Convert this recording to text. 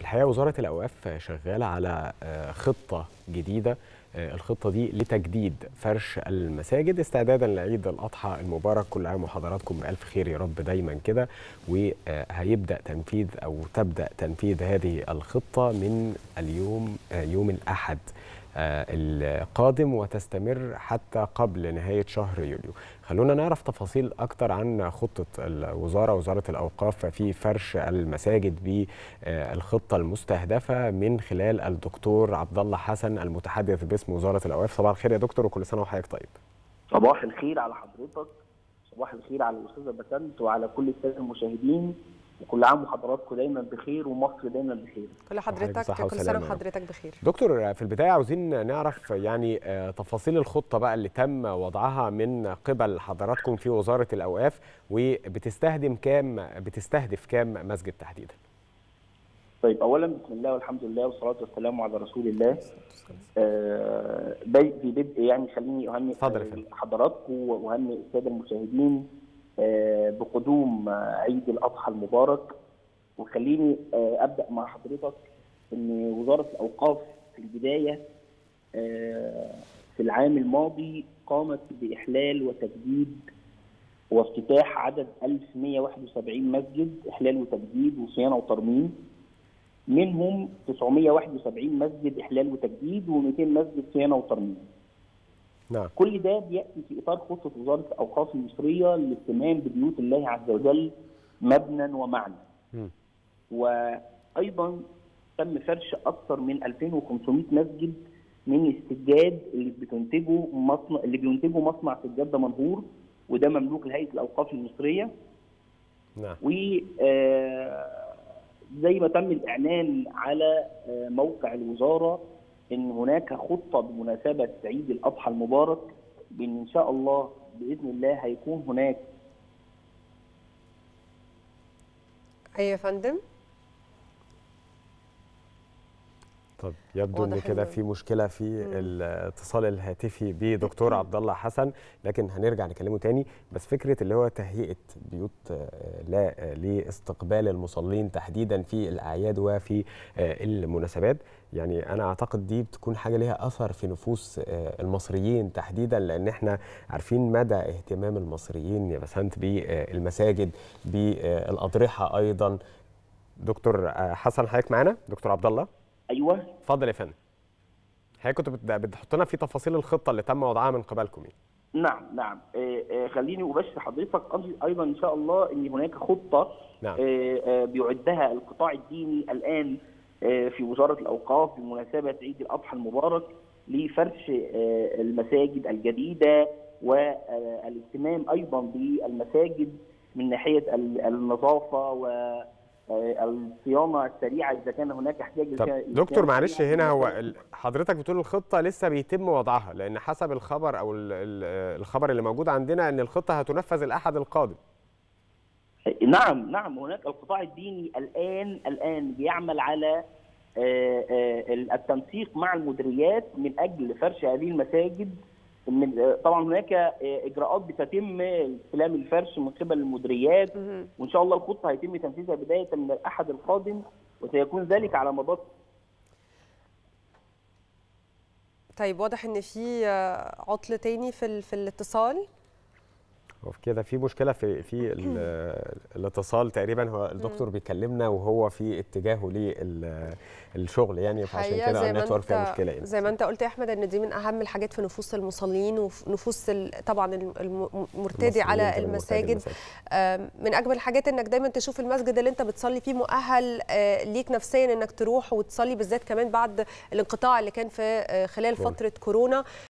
الحقيقه وزاره الاوقاف شغاله على خطه جديده الخطه دي لتجديد فرش المساجد استعدادا لعيد الاضحى المبارك كل عام وحضراتكم بالف خير يا رب دايما كده وهيبدا تنفيذ او تبدا تنفيذ هذه الخطه من اليوم يوم الاحد القادم وتستمر حتى قبل نهاية شهر يوليو خلونا نعرف تفاصيل أكتر عن خطة الوزارة وزارة الأوقاف في فرش المساجد بالخطة المستهدفة من خلال الدكتور عبد الله حسن المتحدث باسم وزارة الأوقاف صباح الخير يا دكتور وكل سنة وحضرتك طيب صباح الخير على حضرتك صباح الخير على الأستاذة بسنت وعلى كل السادة المشاهدين وكل عام وحضراتكم دايما بخير ومصر دايما بخير كل حضرتك كل سنه وحضرتك بخير دكتور في البدايه عاوزين نعرف يعني تفاصيل الخطه بقى اللي تم وضعها من قبل حضراتكم في وزاره الاوقاف وبتستهدم كام بتستهدف كام مسجد تحديدا طيب اولا بسم الله والحمد لله والصلاه والسلام على رسول الله آه في بدء يعني خليني اهنئ حضراتكم واهنئ الساده المشاهدين بقدوم عيد الاضحى المبارك وخليني ابدا مع حضرتك ان وزاره الاوقاف في البدايه في العام الماضي قامت باحلال وتجديد وافتتاح عدد 1171 مسجد احلال وتجديد وصيانه وترميم منهم 971 مسجد احلال وتجديد و200 مسجد صيانه وترميم نعم. كل ده بياتي في اطار خطه وزاره الاوقاف المصريه للاهتمام ببيوت الله عز وجل مبنى ومعنى. م. وايضا تم فرش اكثر من 2500 مسجد من السجاد اللي بتنتجه مصنع اللي بينتجه مصنع سجاد منهور وده مملوك لهيئه الاوقاف المصريه. نعم. و زي ما تم الاعلان على موقع الوزاره ان هناك خطه بمناسبه عيد الاضحى المبارك بان ان شاء الله باذن الله هيكون هناك ايوه يا فندم طب يبدو ان كده في مشكله في الاتصال الهاتفي بدكتور عبد الله حسن لكن هنرجع نكلمه تاني بس فكره اللي هو تهيئه بيوت لا لاستقبال المصلين تحديدا في الاعياد وفي المناسبات يعني انا اعتقد دي بتكون حاجه ليها اثر في نفوس المصريين تحديدا لان احنا عارفين مدى اهتمام المصريين يا بسنت بالمساجد بالاضرحه ايضا دكتور حسن حضرتك معانا دكتور عبد الله ايوه اتفضل يا فندم حضرتك كنت بتحط لنا في تفاصيل الخطه اللي تم وضعها من قبلكم يعني. نعم نعم آه آه خليني ابشر حضرتك ايضا ان شاء الله ان هناك خطه نعم. آه بيعدها القطاع الديني الان في وزاره الاوقاف بمناسبه عيد الاضحى المبارك لفرش المساجد الجديده والاهتمام ايضا بالمساجد من ناحيه النظافه و الصيانه السريعه اذا كان هناك احتياج طب دكتور معلش هنا هو حضرتك بتقول الخطه لسه بيتم وضعها لان حسب الخبر او الخبر اللي موجود عندنا ان الخطه هتنفذ الاحد القادم نعم نعم هناك القطاع الديني الان الان بيعمل على التنسيق مع المديريات من اجل فرش هذه المساجد من طبعا هناك اجراءات بتتم استلام الفرش من قبل المديريات وان شاء الله الخطه هيتم تنفيذها بدايه من الاحد القادم وسيكون ذلك على مدار طيب واضح ان في عطل تاني في في الاتصال وفي كده في مشكله في في الاتصال تقريبا هو الدكتور بيكلمنا وهو في اتجاهه للشغل يعني فعشان كده النتورك فيها مشكله يعني. زي ما انت قلت يا احمد ان دي من اهم الحاجات في نفوس المصلين ونفوس طبعا المرتدي على المساجد من اجمل الحاجات انك دايما تشوف المسجد اللي انت بتصلي فيه مؤهل ليك نفسيا انك تروح وتصلي بالذات كمان بعد الانقطاع اللي كان في خلال فتره كورونا